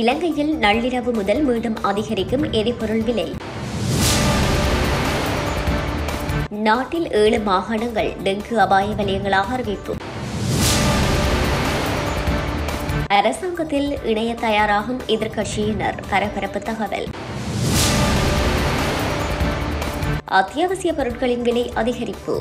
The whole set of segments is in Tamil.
இலங்கையில் நள்ளிரவு முதல் மீண்டும் அதிகரிக்கும் எரிபொருள் விலை நாட்டில் ஏழு மாகாணங்கள் டெங்கு அபாய வலயங்களாக அறிவிப்பு அரசாங்கத்தில் இணைய தயாராகும் எதிர்க்கட்சியினர் பரபரப்பு தகவல் அத்தியாவசிய பொருட்களின் விலை அதிகரிப்பு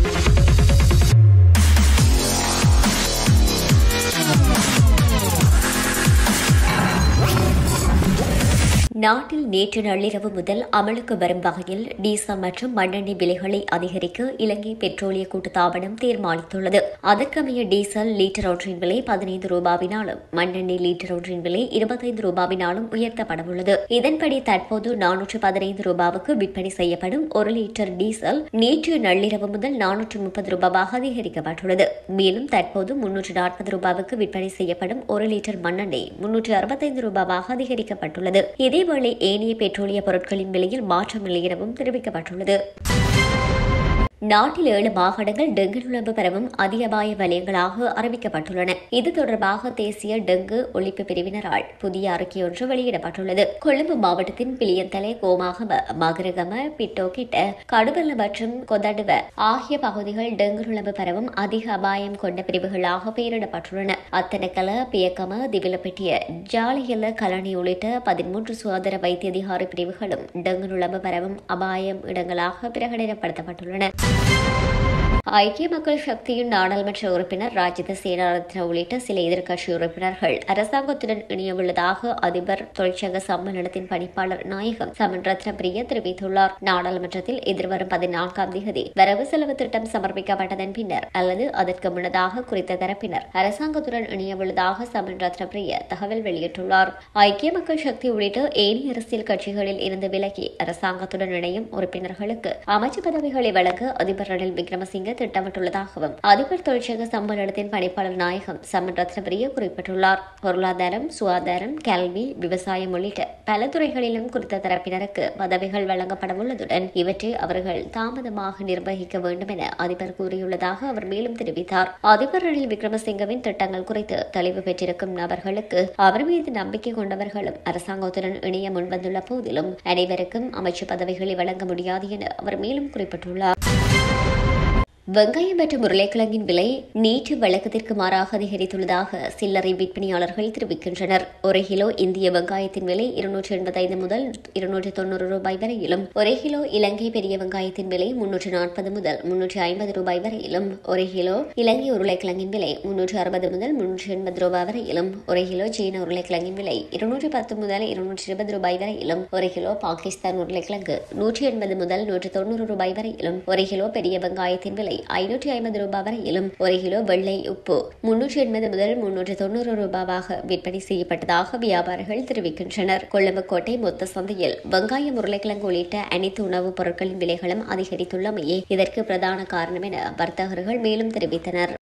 நாட்டில் நேற்று நள்ளிரவு முதல் அமலுக்கு வரும் வகையில் டீசல் மற்றும் மண்ணெண்ணெய் விலைகளை அதிகரிக்க இலங்கை பெட்ரோலிய கூட்டுத்தாபனம் தீர்மானித்துள்ளது அதற்கமைய டீசல் லீட்டர் ஒன்றின் விலை பதினைந்து ரூபாவினாலும் மண்ணெண்ணெய் லீட்டர் ஒன்றின் விலை இருபத்தைந்து ரூபாவினாலும் உயர்த்தப்படவுள்ளது இதன்படி தற்போது நானூற்று பதினைந்து ரூபாவுக்கு விற்பனை செய்யப்படும் ஒரு லிட்டர் டீசல் நேற்று நள்ளிரவு முதல் நானூற்று முப்பது ரூபாவாக அதிகரிக்கப்பட்டுள்ளது மேலும் தற்போது முன்னூற்று நாற்பது ரூபாவுக்கு விற்பனை செய்யப்படும் ஒரு லிட்டர் மண்ணெண்ணெய் முன்னூற்று அறுபத்தைந்து ரூபாவாக அதிகரிக்கப்பட்டுள்ளது இதேவேளை ஏனைய பெட்ரோலிய பொருட்களின் விலையில் மாற்றமில்லை எனவும் தெரிவிக்கப்பட்டுள்ளது நாட்டில் ஏழு மாகாணங்கள் டெங்கு நுழம்பு பரவும் அதிகபாய வலயங்களாக அறிவிக்கப்பட்டுள்ளன இது தொடர்பாக தேசிய டெங்கு ஒழிப்பு பிரிவினரால் புதிய அறிக்கை ஒன்று வெளியிடப்பட்டுள்ளது கொழும்பு மாவட்டத்தின் பிளியந்தலை கோமாகம மகரகம பிட்டோகிட்ட கடுவல்ல மற்றும் கொதடுவ ஆகிய பகுதிகள் டெங்கு நுழம்பு பரவும் அதிக அபாயம் கொண்ட பிரிவுகளாக பெயரிடப்பட்டுள்ளன அத்தனக்கல பியக்கம திவிலப்பெட்டிய ஜாலியல கலனி உள்ளிட்ட பதிமூன்று சுகாதார வைத்திய அதிகாரி பிரிவுகளும் டெங்கு நுழம்பு பரவும் அபாயம் இடங்களாக பிரகடனப்படுத்தப்பட்டுள்ளன ஐக்கிய மக்கள் சக்தியின் நாடாளுமன்ற உறுப்பினர் ராஜித சேனாரத்ன உள்ளிட்ட சில எதிர்க்கட்சி உறுப்பினர்கள் அரசாங்கத்துடன் இணையவுள்ளதாக அதிபர் தொழிற்சங்க சம்மேளனத்தின் பணிப்பாளர் நாயகம் சமன் ரத்ன பிரிய தெரிவித்துள்ளார் நாடாளுமன்றத்தில் எதிர்வரும் பதினான்காம் தேதி வரவு செலவு திட்டம் சமர்ப்பிக்கப்பட்டதன் பின்னர் அல்லது அதற்கு முன்னதாக குறித்த தரப்பினர் அரசாங்கத்துடன் இணையவுள்ளதாக சமன் ரத்ன பிரிய தகவல் வெளியிட்டுள்ளார் ஐக்கிய மக்கள் சக்தி உள்ளிட்ட ஏனைய அரசியல் கட்சிகளில் இருந்து விலகி அரசாங்கத்துடன் இணையும் உறுப்பினர்களுக்கு அமைச்சு பதவிகளை வழங்க அதிபர் ரணில் விக்ரமசிங்க திட்டமிட்டுள்ளதாகவும் அதிபர் தொழிற்சங்க சம்மேளனத்தின் பணிப்பாளர் நாயகம் சமன் ரத்னபிரிய குறிப்பிட்டுள்ளார் பொருளாதாரம் சுகாதாரம் கல்வி விவசாயம் உள்ளிட்ட பல துறைகளிலும் குறித்த தரப்பினருக்கு பதவிகள் வழங்கப்படவுள்ளதுடன் இவற்றை அவர்கள் தாமதமாக நிர்வகிக்க வேண்டும் என அதிபர் கூறியுள்ளதாக அவர் மேலும் தெரிவித்தார் அதிபர் ரணில் விக்ரமசிங்கவின் திட்டங்கள் குறித்து தெளிவு பெற்றிருக்கும் நபர்களுக்கு அவர் மீது நம்பிக்கை கொண்டவர்களும் அரசாங்கத்துடன் இணைய முன்வந்துள்ள போதிலும் அனைவருக்கும் அமைச்சு பதவிகளை வழங்க முடியாது என அவர் மேலும் குறிப்பிட்டுள்ளார் வெங்காயம் மற்றும் உருளைக்கிழங்கின் விலை நேற்று வழக்கத்திற்கு மாறாக அதிகரித்துள்ளதாக சில்லறை விற்பனையாளர்கள் தெரிவிக்கின்றனர் ஒரு கிலோ இந்திய வெங்காயத்தின் விலை இருநூற்றி எண்பத்தைந்து முதல் இருநூற்றி தொண்ணூறு ரூபாய் வரையிலும் ஒரு கிலோ இலங்கை பெரிய வெங்காயத்தின் விலை முன்னூற்று நாற்பது முதல் முன்னூற்றி ஐம்பது ரூபாய் வரையிலும் ஒரு கிலோ இலங்கை உருளைக்கிழங்கின் விலை முன்னூற்று அறுபது முதல் முன்னூற்றி எண்பது ரூபாய் வரையிலும் ஒரு கிலோ சீன உருளைக்கிழங்கின் விலை இருநூற்றி பத்து முதல் இருநூற்றி இருபது ரூபாய் வரையிலும் ஒரு கிலோ பாகிஸ்தான் உருளைக்கிழங்கு நூற்றி எண்பது முதல் நூற்றி தொண்ணூறு ரூபாய் வரையிலும் ஒரு கிலோ பெரிய வெங்காயத்தின் விலை ஐநூற்றி ஐம்பது ரூபாய் வரையிலும் ஒரு கிலோ வெள்ளை உப்பு முன்னூற்றி எண்பது முதல் முன்னூற்றி தொண்ணூறு ரூபாவாக விற்பனை செய்யப்பட்டதாக வியாபாரிகள் தெரிவிக்கின்றனர் கொழும்பு கோட்டை மொத்த சந்தையில் வெங்காயம் உருளைக்கிழங்கு உள்ளிட்ட அனைத்து உணவுப் பொருட்களின் விலைகளும் அதிகரித்துள்ளமையே இதற்கு பிரதான காரணம் என வர்த்தகர்கள் மேலும் தெரிவித்தனர்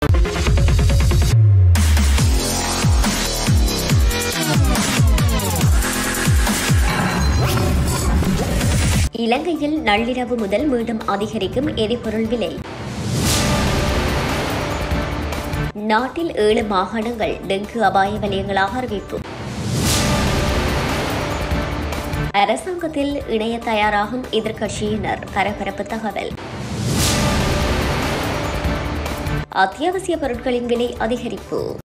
இலங்கையில் நள்ளிரவு முதல் மீண்டும் அதிகரிக்கும் எரிபொருள் விலை நாட்டில் ஏழு மாகாணங்கள் டெங்கு அபாய வலயங்களாக அறிவிப்பு அரசாங்கத்தில் இணைய தயாராகும் எதிர்க்கட்சியினர் பரபரப்பு தகவல் அத்தியாவசிய பொருட்களின் விலை அதிகரிப்பு